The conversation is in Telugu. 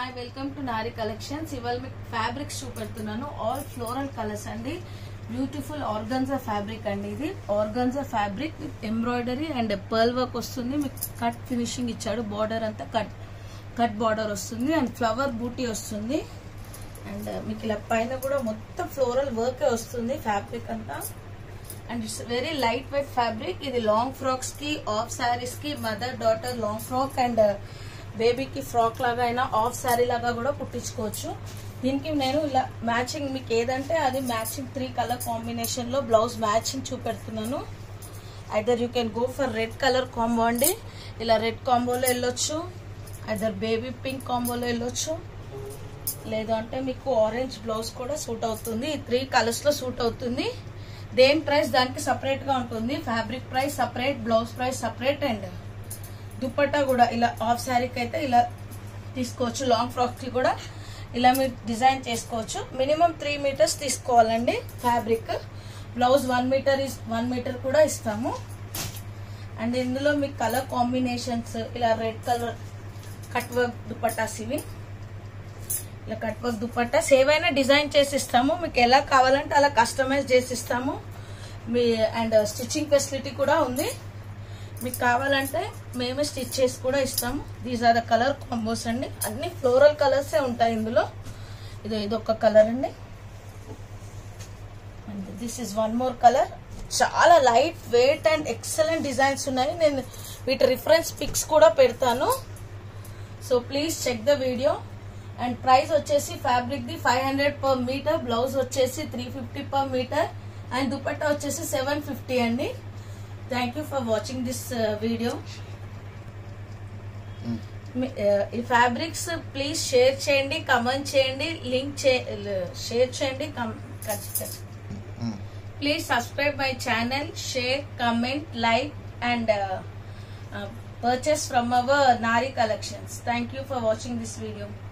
Hi welcome to Nari collections ఇవాళ మీకు ఫ్యాబ్రిక్స్ చూపెడుతున్నాను ఆల్ ఫ్లోరల్ కలర్స్ అండి బ్యూటిఫుల్ ఆర్గన్జా ఫ్యాబ్రిక్ అండి ఇది organza fabric with embroidery and pearl work వస్తుంది మీకు కట్ ఫినిషింగ్ ఇచ్చాడు బార్డర్ అంతా కట్ కట్ బార్డర్ వస్తుంది అండ్ ఫ్లవర్ బూటీ వస్తుంది అండ్ మీకు ఇలా పైన కూడా మొత్తం ఫ్లోరల్ వర్కే వస్తుంది ఫ్యాబ్రిక్ అంతా and it's very light weight fabric ఇది లాంగ్ ఫ్రాక్స్ కి ఆఫ్ శారీస్ కి mother daughter long frock and బేబీకి ఫ్రాక్ లాగా అయినా ఆఫ్ శారీ లాగా కూడా కుట్టించుకోవచ్చు దీనికి నేను ఇలా మ్యాచింగ్ మీకు ఏదంటే అది మ్యాచింగ్ త్రీ కలర్ కాంబినేషన్ లో బ్లౌజ్ మ్యాచింగ్ చూపెడుతున్నాను either you can go for red colour combo అండి ఇలా రెడ్ కాంబోలో వెళ్ళొచ్చు ఐదర్ బేబీ పింక్ కాంబోలో వెళ్ళొచ్చు లేదు అంటే మీకు ఆరెంజ్ బ్లౌజ్ కూడా సూట్ అవుతుంది ఈ త్రీ కలర్స్ లో సూట్ అవుతుంది దేని ప్రైస్ దానికి సపరేట్ గా ఉంటుంది fabric price separate blouse price separate and dupatta కూడా ఇలా ఆఫ్ శారీకి అయితే ఇలా తీసుకోవచ్చు లాంగ్ ఫ్రాక్ కి కూడా ఇలా మీరు డిజైన్ చేసుకోవచ్చు మినిమం త్రీ మీటర్స్ తీసుకోవాలండి fabric blouse one metre one metre కూడా ఇస్తాము అండ్ ఇందులో మీకు కలర్ కాంబినేషన్స్ ఇలా red colour cut work dupattas ఇవి ఇలా కట్ వర్క్ దుపట్టాస్ ఏవైనా డిజైన్ చేసి ఇస్తాము మీకు ఎలా కావాలంటే అలా కస్టమైజ్ చేసి ఇస్తాము మీ అండ్ స్టిచ్చింగ్ ఫెసిలిటీ కూడా ఉంది మీకు కావాలంటే మేమే స్టిచ్ చేసి కూడా ఇస్తాము these are the colour combos అండి అన్ని ఫ్లోరల్ కలర్సే ఉంటాయి ఇందులో ఇది ఇదొక కలర్ అండి and this is one more colour చాలా light weight and excellent designs ఉన్నాయి నేను వీటి రిఫరెన్స్ పిక్స్ కూడా పెడతాను so please check the video and price వచ్చేసి ఫ్యాబ్రిక్ ది five hundred per metre blouse వచ్చేసి three fifty per metre and dupatta వచ్చేసి సెవెన్ ఫిఫ్టీ అండి thank you for watching this video ఈ ఫ్యాబ్రిక్స్ ప్లీజ్ షేర్ చేయండి కమెంట్ చేయండి లింక్ షేర్ చేయండి please subscribe my channel share comment like and purchase from our Nari collections. Thank you for watching this video.